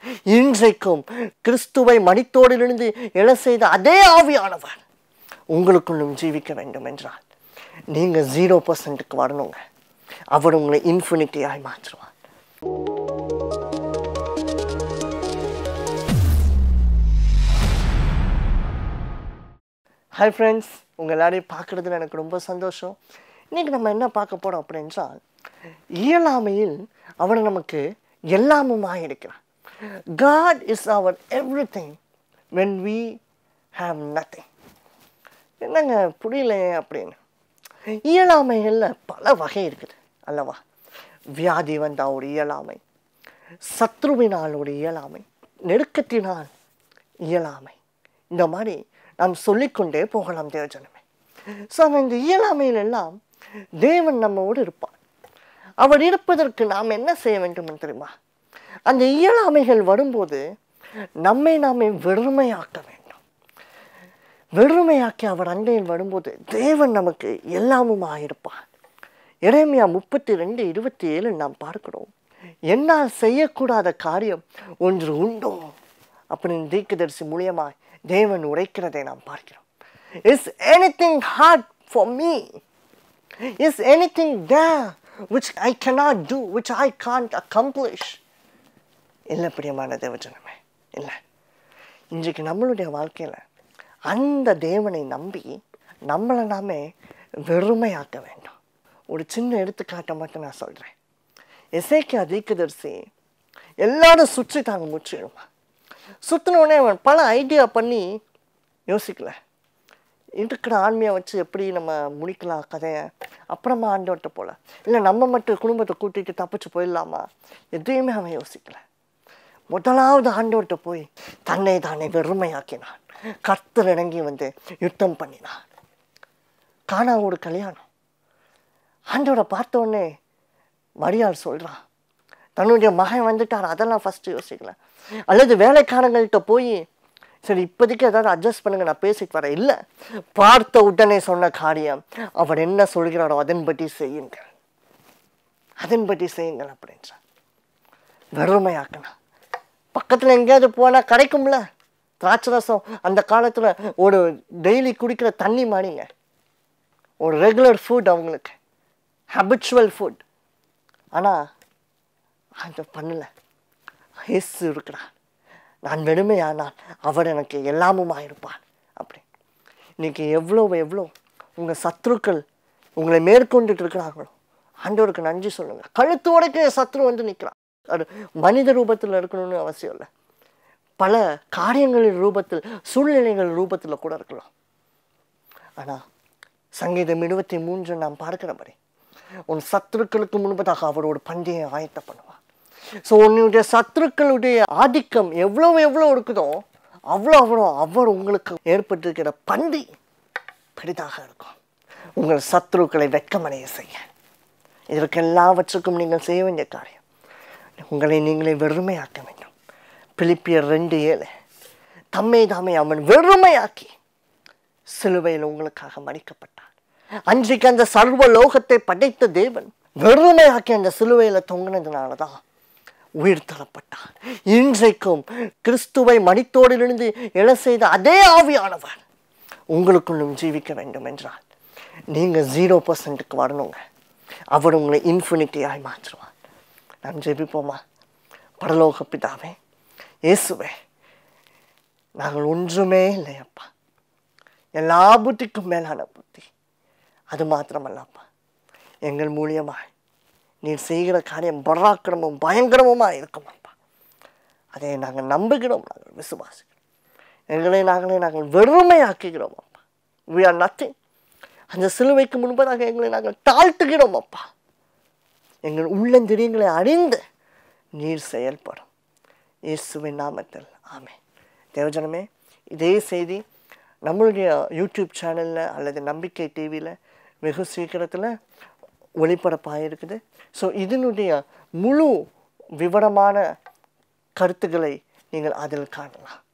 இன்றைக்கும் கிறிஸ்துவை மணித்தோடிலிருந்து எழ செய்த அதே ஆவியானவர் உங்களுக்குள்ளும் ஜீவிக்க வேண்டும் என்றால் நீங்கள் ஜீரோ பர்சன்ட்டுக்கு வரணுங்க அவர் உங்களை இன்ஃபினிட்டியாய் மாற்றுவார் ஹாய் ஃப்ரெண்ட்ஸ் உங்கள் எல்லாரையும் பார்க்குறதுல எனக்கு ரொம்ப சந்தோஷம் இன்றைக்கி நம்ம என்ன பார்க்க போகிறோம் அப்படின்றால் இயலாமையில் அவர் நமக்கு எல்லாமுமாக இருக்கிறார் காட் இஸ் அவர் everything when we have nothing என்னங்க புரியலையே அப்படின்னு இயலாமைகளில் பல வகை இருக்குது அல்லவா வியாதி வந்தால் ஒரு இயலாமை சத்ருவினால் ஒரு இயலாமை நெருக்கத்தினால் இயலாமை இந்த மாதிரி நாம் சொல்லிக்கொண்டே போகலாம் தேவஜனமே ஸோ இந்த இயலாமையில் எல்லாம் தேவன் நம்மோடு இருப்பார் அவர் இருப்பதற்கு நாம் என்ன செய்ய வேண்டும் என்று தெரியுமா அந்த இயலாமைகள் வரும்போது நம்மை நாமே வெறுமையாக்க வேண்டும் வெறுமையாக்கி அவர் அண்டையில் வரும்போது தேவன் நமக்கு எல்லாமுமாக இருப்பார் இறைமையா முப்பத்தி ரெண்டு இருபத்தி ஏழு நாம் பார்க்கிறோம் என்னால் செய்யக்கூடாத காரியம் ஒன்று உண்டோ அப்படின்னு தீர்க்கதரிசி மூலியமாய் தேவன் உரைக்கிறதை நாம் பார்க்கிறோம் is anything hard for me is anything there which I cannot do which I can't accomplish இல்லை பிரியமான தேவஜனமே இல்லை இன்றைக்கு நம்மளுடைய வாழ்க்கையில் அந்த தேவனை நம்பி நம்மளை நாமே வெறுமையாக்க வேண்டும் ஒரு சின்ன எடுத்துக்காட்டை மட்டும் நான் சொல்கிறேன் எசைக்கு தீர்க்கதரிசி எல்லாரும் சுற்றி தாங்க முற்றிடுமா சுற்றின உடனே அவன் பல ஐடியா பண்ணி யோசிக்கல இருக்கிற ஆண்மையை வச்சு எப்படி நம்ம முடிக்கலாம் கதையை அப்புறமா ஆண்டவர்கிட்ட போல இல்லை நம்ம மட்டும் குடும்பத்தை கூட்டிட்டு தப்பிச்சு போயிடலாமா எதையுமே அவன் யோசிக்கல முதலாவது ஆண்டவர்கிட்ட போய் தன்னை தானே வெறுமையாக்கினான் கர்த்தர் இறங்கி வந்து யுத்தம் பண்ணினான் காணா ஒரு கல்யாணம் ஆண்டவரை பார்த்த உடனே மரியாள் சொல்கிறான் தன்னுடைய மகன் வந்துட்டார் அதெல்லாம் ஃபஸ்ட்டு யோசிக்கல அல்லது வேலைக்காரங்கள்கிட்ட போய் சரி இப்போதைக்கு ஏதாவது அட்ஜஸ்ட் பண்ணுங்க நான் பேசிட்டு வரேன் இல்லை பார்த்த உடனே சொன்ன காரியம் அவர் என்ன சொல்கிறாரோ அதன்படி செய்யுங்கள் அதன்படி செய்யுங்கள் அப்படின்றார் வெறுமையாக்கணும் பக்கத்தில் எங்கேயாவது போனால் கிடைக்கும்ல திராட்சை ரசம் அந்த காலத்தில் ஒரு டெய்லி குடிக்கிற தண்ணி மாடிங்க ஒரு ரெகுலர் ஃபுட் அவங்களுக்கு ஹபிச்சுவல் ஃபுட் ஆனால் அது பண்ணல இயேசு இருக்கிறார் நான் வெறுமையானால் அவர் எனக்கு எல்லாமுமாக இருப்பார் அப்படி இன்னைக்கு எவ்வளோ எவ்வளோ உங்கள் சத்ருக்கள் உங்களை மேற்கொண்டுட்டு இருக்கிறார்களோ ஆண்டவருக்கு நன்றி சொல்லுங்கள் கழுத்து உடைக்க சத்ரு வந்து நிற்கிறான் அது மனித ரூபத்தில் இருக்கணும்னு அவசியம் இல்லை பல காரியங்களின் ரூபத்தில் சூழ்நிலைகள் ரூபத்தில் கூட இருக்கலாம் ஆனால் சங்கீதம் இருபத்தி மூன்று நாம் பார்க்கிறபடி உன் சத்துருக்களுக்கு முன்பதாக அவர் ஒரு பண்டிகையை ஆயத்த பண்ணுவார் ஸோ உன்னுடைய சத்துருக்களுடைய ஆதிக்கம் எவ்வளோ எவ்வளோ இருக்குதோ அவ்வளோ அவ்வளோ அவர் உங்களுக்கு ஏற்பட்டிருக்கிற பண்டி பெரிதாக இருக்கும் உங்கள் சத்துருக்களை வெட்கமடைய செய்ய இதற்கு எல்லாவற்றுக்கும் நீங்கள் செய்ய வேண்டிய காரியம் உங்களை நீங்களே வெறுமையாக்க வேண்டும் பிலிப்பியர் ரெண்டு ஏழு தம்மை தாமே அவன் வெறுமையாக்கி சிலுவையில் உங்களுக்காக மடிக்கப்பட்டார் அன்றைக்கு அந்த சர்வ லோகத்தை படைத்த தேவன் வெறுமையாக்கி அந்த சிலுவையில் தொங்கினதுனால தான் உயிர் தரப்பட்டார் இன்றைக்கும் கிறிஸ்துவை மணித்தோடிலிருந்து எழ செய்த அதே ஆவியானவர் உங்களுக்குள்ளும் ஜீவிக்க வேண்டும் என்றால் நீங்கள் ஜீரோ பர்சன்ட்டுக்கு வரணுங்க அவர் உங்களை இன்ஃபினிட்டியாய் மாற்றுவார் நாம் ஜெபிப்போமா பரலோக பிதாவே இயேசுவே நாங்கள் ஒன்றுமே இல்லையப்பா எல்லா புத்திக்கும் மேலான புத்தி அது மாத்திரமல்லப்பா எங்கள் மூலியமாய் நீர் செய்கிற காரியம் பராக்கிரமும் பயங்கரமுமாக இருக்குமாப்பா அதை நாங்கள் நம்புகிறோம் நாங்கள் விசுவாசிக்கிறோம் எங்களை நாங்களே நாங்கள் வெறுமையாக்குகிறோம் அப்பா வி ஆர் நத்திங் அந்த சிலுவைக்கு முன்பதாக எங்களை நாங்கள் தாழ்த்துகிறோம் அப்பா எங்கள் உள்ளந்திரியங்களை அறிந்து நீர் செயல்படும் இயேசுவின் நாமத்தில் ஆமே தேவஜனமே இதே செய்தி நம்மளுடைய யூடியூப் சேனலில் அல்லது நம்பிக்கை டிவியில் வெகு சீக்கிரத்தில் ஒளிபரப்பாக இருக்குது ஸோ இதனுடைய முழு விவரமான கருத்துக்களை நீங்கள் அதில் காணலாம்